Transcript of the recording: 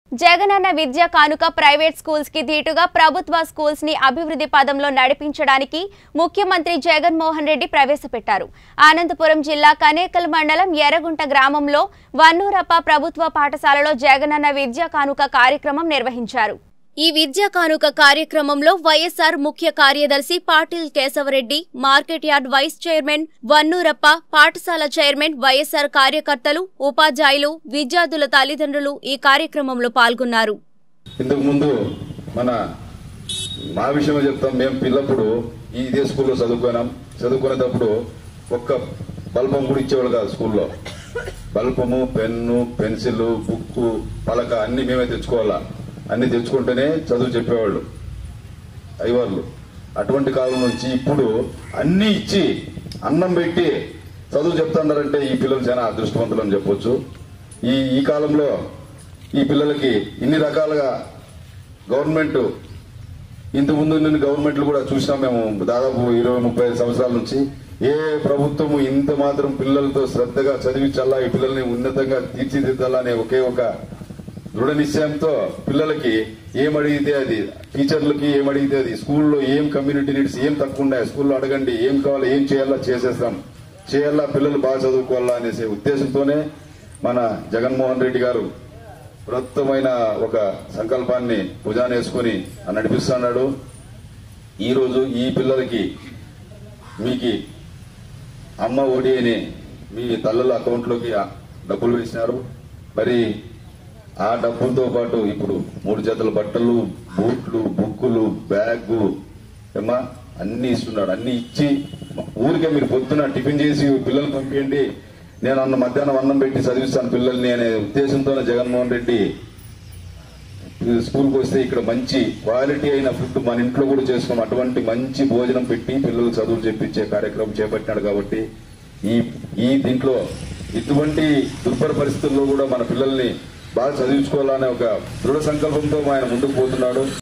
జగనన్న విద్యా కానుక private schools కి ధీటుగా ప్రభుత్వ స్కూల్స్ ని అభివృద్ధి పదంలో నడిపించడానికి ముఖ్యమంత్రి జగన్మోహన్ రెడ్డి ప్రవేశపెట్టారు అనంతపురం జిల్లా కనేకల్ మండలం ఎర్రగుంట గ్రామంలో వన్నూరప్ప ప్రభుత్వ పాఠశాలలో జగనన్న విద్యా కానుక కార్యక్రమం నిర్వహించారు ఈ విద్యా కానుక కార్యక్రమంలో వైఎస్ఆర్ ముఖ్య కార్యదర్శి Patil Kesavareddy market yard vice chairman Vannurappa పాఠశాల చైర్మన్ వైఎస్ఆర్ కార్యకర్తలు ఉపాధ్యాయులు విద్యార్థుల తల్లిదండ్రులు ఈ కార్యక్రమంలో పాల్గొన్నారు ఇంతకు ముందు మన మా విషయంలో చెప్తాం మేము పిల్లప్పుడు ఈ ఇదే స్కూల్లో చదువుకున్నాం చదువుకునేటప్పుడు ఒక్క బల్బం కూడా ఇచ్చేవాళ్ళు కాదు స్కూల్లో బల్బము పెన్ను పెన్సిల్ బుక్ పలక అన్ని మేమే తెచ్చుకోవాలా అన్ని తెచ్చుకుంటేనే చదువు చెప్పేవాళ్ళు అయ్యవార్లు అటువంటి కాలం నుంచి ఇప్పుడు అన్ని ఇచ్చి అన్నం పెట్టి చదువు చెప్తున్నారంటే ఈ పిల్లలు చాలా అదృష్టవంతులు అని చెప్పొచ్చు ఈ ఈ కాలంలో ఈ పిల్లలకి ఇన్ని రకాలుగా గవర్నమెంట్ ఇంత ముందు నేను గవర్నమెంట్లు కూడా చూసినాం మేము దాదాపు ఇరవై ముప్పై సంవత్సరాల నుంచి ఏ ప్రభుత్వము ఇంత మాత్రం పిల్లలతో శ్రద్ధగా చదివించాలా ఈ పిల్లల్ని ఉన్నతంగా తీర్చిదిద్దాలా అనే ఒకే ఒక దృఢ నిశ్చయంతో పిల్లలకి ఏం అడిగితే అది టీచర్లకి ఏం అడిగితే అది స్కూల్లో ఏం కమ్యూనిటీ నీడ్స్ ఏం తక్కువ ఉన్నాయి స్కూల్లో అడగండి ఏం కావాలో ఏం చేయాలా చేసేస్తాం చేయాలా పిల్లలు బాగా చదువుకోవాలా అనేసి ఉద్దేశంతోనే మన జగన్మోహన్ రెడ్డి గారు బృహత్తమైన ఒక సంకల్పాన్ని భుజాన వేసుకుని నడిపిస్తున్నాడు ఈరోజు ఈ పిల్లలకి మీకు అమ్మ ఒడి అని మీ తల్లుల అకౌంట్లోకి ఆ డబ్బులు వేసినారు మరి ఆ డబ్బులతో పాటు ఇప్పుడు మూడు జతల బట్టలు బూట్లు బుక్కులు బ్యాగు ఏమ్మా అన్ని ఇస్తున్నాడు అన్ని ఇచ్చి ఊరికే మీరు పొద్దున టిఫిన్ చేసి పిల్లలు పంపించండి నేను అన్న మధ్యాహ్నం అన్నం పెట్టి చదివిస్తాను పిల్లల్ని అనే ఉద్దేశంతోనే జగన్మోహన్ రెడ్డి స్కూల్కి వస్తే ఇక్కడ మంచి క్వాలిటీ అయిన ఫుడ్ మన ఇంట్లో కూడా చేసుకున్నాం అటువంటి మంచి భోజనం పెట్టి పిల్లలు చదువులు చెప్పించే కార్యక్రమం చేపట్టినాడు కాబట్టి ఈ ఈ దీంట్లో ఇటువంటి దుర్భర పరిస్థితుల్లో కూడా మన పిల్లల్ని బాగా చదివించుకోవాలనే ఒక దృఢ సంకల్పంతో ఆయన ముందుకు పోతున్నాడు